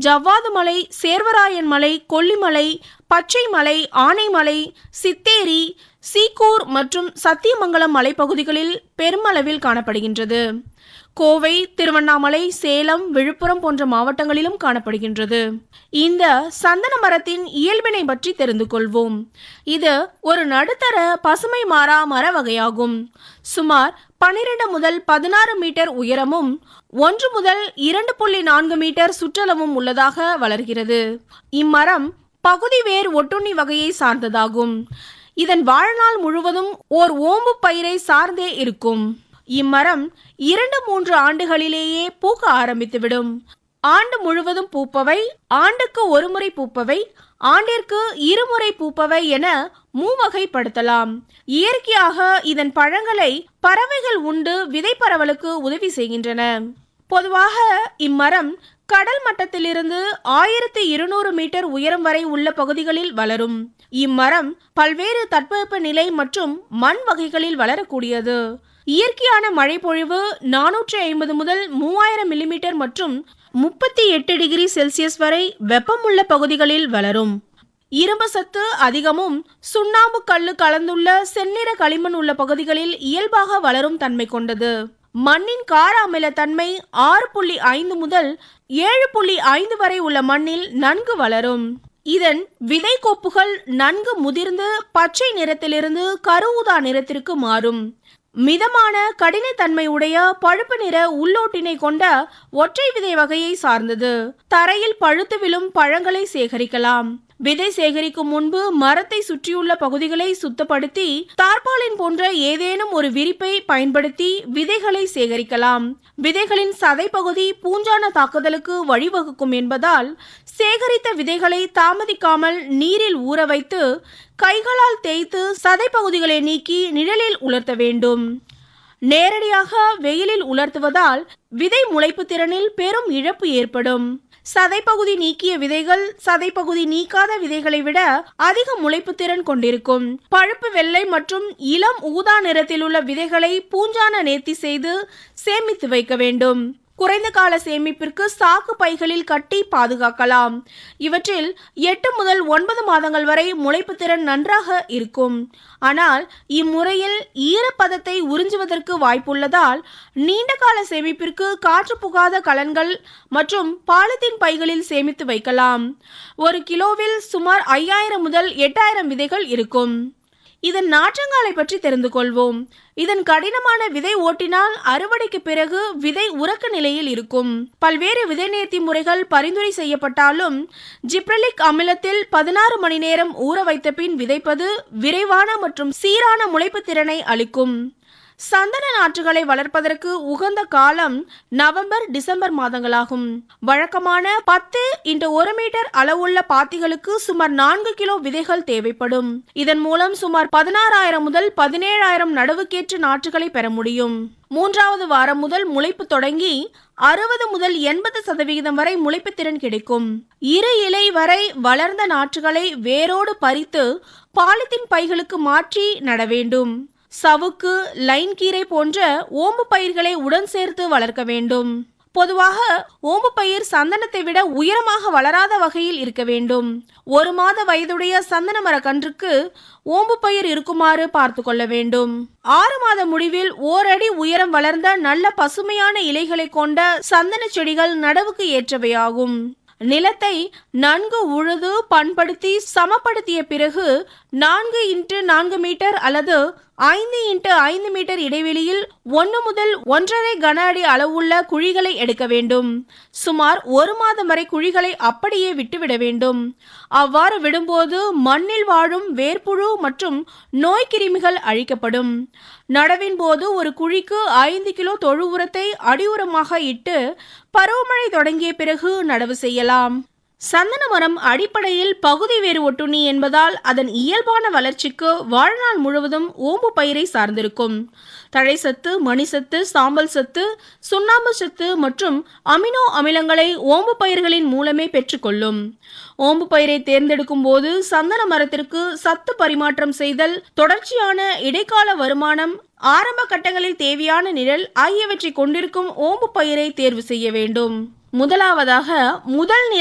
ஜவ்வாது மலை சேர்வராயன் மலை கொல்லிமலை பச்சை மலை ஆனைமலை சித்தேரி சீக்கூர் மற்றும் சத்தியமங்கலம் மலைப்பகுதிகளில் பெருமளவில் காணப்படுகின்றது கோவை திருவண்ணாமலை சேலம் விழுப்புரம் போன்ற மாவட்டங்களிலும் காணப்படுகின்றது இந்த சந்தன மரத்தின் இயல்பினை பற்றி தெரிந்து கொள்வோம் இது ஒரு நடுத்தர பசுமை மாறா மர வகையாகும் சுமார் பனிரெண்டு முதல் பதினாறு மீட்டர் உயரமும் ஒன்று முதல் இரண்டு புள்ளி நான்கு மீட்டர் சுற்றளவும் உள்ளதாக வளர்கிறது இம்மரம் பகுதி வேர் ஒட்டுண்ணி வகையை சார்ந்ததாகும் இதன் வாழ்நாள் முழுவதும் ஓர் ஓம்பு பயிரை சார்ந்தே இருக்கும் இம்மரம் இரண்டு மூன்று ஆண்டுகளிலேயே பூக்க ஆரம்பித்துவிடும் ஆண்டு முழுவதும் பூப்பவை ஆண்டுக்கு ஒருமுறை பூப்பவை ஆண்டிற்கு இருமுறை பூப்பவை என மூவகைப்படுத்தலாம் இயற்கையாக இதன் பழங்களை பறவைகள் உண்டு விதை பரவலுக்கு உதவி செய்கின்றன பொதுவாக இம்மரம் கடல் மட்டத்திலிருந்து ஆயிரத்தி இருநூறு மீட்டர் உயரம் வரை உள்ள பகுதிகளில் வளரும் இம்மரம் பல்வேறு தட்பவெப்ப நிலை மற்றும் மண் வகைகளில் வளரக்கூடியது இயற்கையான மழை பொழிவு நானூற்றி ஐம்பது முதல் மூவாயிரம் மில்லிமீட்டர் மற்றும் முப்பத்தி எட்டு டிகிரி செல்சியஸ் வரை வெப்பமுள்ள பகுதிகளில் வளரும் இரும்பு சத்து அதிகமும் சுண்ணாம்பு கல்லு கலந்துள்ள செந்நிற களிமண் உள்ள பகுதிகளில் இயல்பாக வளரும் தன்மை கொண்டது மண்ணின் கார அமில தன்மை ஆறு புள்ளி ஐந்து முதல் ஏழு புள்ளி ஐந்து வரை உள்ள மண்ணில் நன்கு வளரும் இதன் விதை கோப்புகள் நன்கு முதிர்ந்து பச்சை நிறத்திலிருந்து கருஊதா நிறத்திற்கு மாறும் மிதமான கடினத்தன்மை உடைய பழுப்பு நிற உள்ளோட்டினை கொண்ட ஒற்றை விதை வகையை சார்ந்தது தரையில் பழுத்து விழும் பழங்களை சேகரிக்கலாம் விதை சேகரிக்கும் முன்பு மரத்தை சுற்றியுள்ள பகுதிகளை சுத்தப்படுத்தி தார்பாலின் போன்ற ஏதேனும் ஒரு விரிப்பை பயன்படுத்தி விதைகளை சேகரிக்கலாம் விதைகளின் சதை பகுதி பூஞ்சான தாக்குதலுக்கு வழிவகுக்கும் என்பதால் சேகரித்த விதைகளை தாமதிக்காமல் நீரில் ஊற வைத்து கைகளால் தேய்த்து சதை பகுதிகளை நீக்கி நிழலில் உலர்த்த வேண்டும் நேரடியாக வெயிலில் உலர்த்துவதால் விதை முளைப்பு திறனில் பெரும் இழப்பு ஏற்படும் சதைப்பகுதி நீக்கிய விதைகள் சதைப்பகுதி நீக்காத விதைகளை விட அதிக முளைப்பு திறன் கொண்டிருக்கும் பழுப்பு வெள்ளை மற்றும் இளம் ஊதா நிறத்தில் உள்ள விதைகளை பூஞ்சான நேர்த்தி செய்து சேமித்து வைக்க வேண்டும் குறைந்த கால சேமிப்பிற்கு சாக்கு பைகளில் கட்டி பாதுகாக்கலாம் இவற்றில் எட்டு முதல் ஒன்பது மாதங்கள் வரை முளைப்பு திறன் நன்றாக இருக்கும் ஆனால் இம்முறையில் ஈரப்பதத்தை உறிஞ்சுவதற்கு வாய்ப்புள்ளதால் நீண்ட கால சேமிப்பிற்கு காற்று புகாத கலன்கள் மற்றும் பாலித்தீன் பைகளில் சேமித்து வைக்கலாம் ஒரு கிலோவில் சுமார் ஐயாயிரம் முதல் எட்டாயிரம் விதைகள் இருக்கும் இதன் நாற்றங்காலை பற்றி தெரிந்து கொள்வோம் இதன் கடினமான விதை ஓட்டினால் அறுவடைக்கு பிறகு விதை உறக்க நிலையில் இருக்கும் பல்வேறு விதை நேர்த்தி முறைகள் பரிந்துரை செய்யப்பட்டாலும் ஜிப்ரலிக் அமிலத்தில் பதினாறு மணி நேரம் ஊற வைத்த பின் விதைப்பது விரைவான மற்றும் சீரான முளைப்பு திறனை அளிக்கும் சந்தன நாற்றுகளை வளர்ப்பதற்கு உகந்த காலம் நவம்பர் டிசம்பர் மாதங்களாகும் வழக்கமான பத்து இன்ட்டு ஒரு மீட்டர் அளவுள்ள பாத்திகளுக்கு சுமார் நான்கு கிலோ விதைகள் தேவைப்படும் இதன் மூலம் சுமார் பதினாறாயிரம் முதல் பதினேழாயிரம் நடவுக்கேற்ற நாற்றுகளை பெற முடியும் மூன்றாவது வாரம் முதல் முளைப்பு தொடங்கி அறுபது முதல் எண்பது சதவிகிதம் வரை முளைப்பு திறன் கிடைக்கும் இரு இலை வரை வளர்ந்த நாற்றுகளை வேரோடு பறித்து பாலித்தீன் பைகளுக்கு மாற்றி நட வேண்டும் சவுக்கு லைன் கீரை போன்ற ஓம்பு பயிர்களை உடன் சேர்த்து வளர்க்க வேண்டும் பொதுவாக ஓம்பு பயிர் சந்தனத்தை விட உயரமாக வளராத வகையில் இருக்க வேண்டும் ஒரு மாத வயதுடைய சந்தன மர கன்றுக்கு ஓம்பு பயிர் இருக்குமாறு பார்த்து கொள்ள வேண்டும் ஆறு மாத முடிவில் ஓரடி உயரம் வளர்ந்த நல்ல பசுமையான இலைகளை கொண்ட சந்தன செடிகள் நடவுக்கு ஏற்றவையாகும் நிலத்தை நன்கு உழுது பண்படுத்தி சமப்படுத்திய பிறகு நான்கு இன்ட்டு நான்கு மீட்டர் அல்லது ஐந்து இன்ட்டு ஐந்து மீட்டர் இடைவெளியில் ஒன்று முதல் ஒன்றரை கன அடி அளவுள்ள குழிகளை எடுக்க வேண்டும் சுமார் ஒரு மாதம் வரை குழிகளை அப்படியே விட்டுவிட வேண்டும் அவ்வாறு விடும்போது மண்ணில் வாழும் வேர்ப்புழு மற்றும் நோய் கிருமிகள் அழிக்கப்படும் நடவின் போது ஒரு குழிக்கு ஐந்து கிலோ தொழு உரத்தை அடி உரமாக இட்டு பருவமழை தொடங்கிய பிறகு நடவு செய்யலாம் சந்தன மரம் அடிப்படையில் பகுதி வேறு ஒட்டுண்ணி என்பதால் அதன் இயல்பான வளர்ச்சிக்கு வாழ்நாள் முழுவதும் ஓம்பு பயிரை சார்ந்திருக்கும் தழைச்சத்து மணிசத்து சாம்பல் சத்து சுண்ணாம்பு சத்து மற்றும் அமினோ அமிலங்களை ஓம்பு பயிர்களின் மூலமே பெற்றுக்கொள்ளும் ஓம்பு பயிரை தேர்ந்தெடுக்கும் போது சந்தன மரத்திற்கு சத்து பரிமாற்றம் செய்தல் தொடர்ச்சியான இடைக்கால வருமானம் ஆரம்ப கட்டங்களில் தேவையான நிழல் ஆகியவற்றை கொண்டிருக்கும் ஓம்பு பயிரை தேர்வு செய்ய வேண்டும் முதலாவதாக முதல் நிலை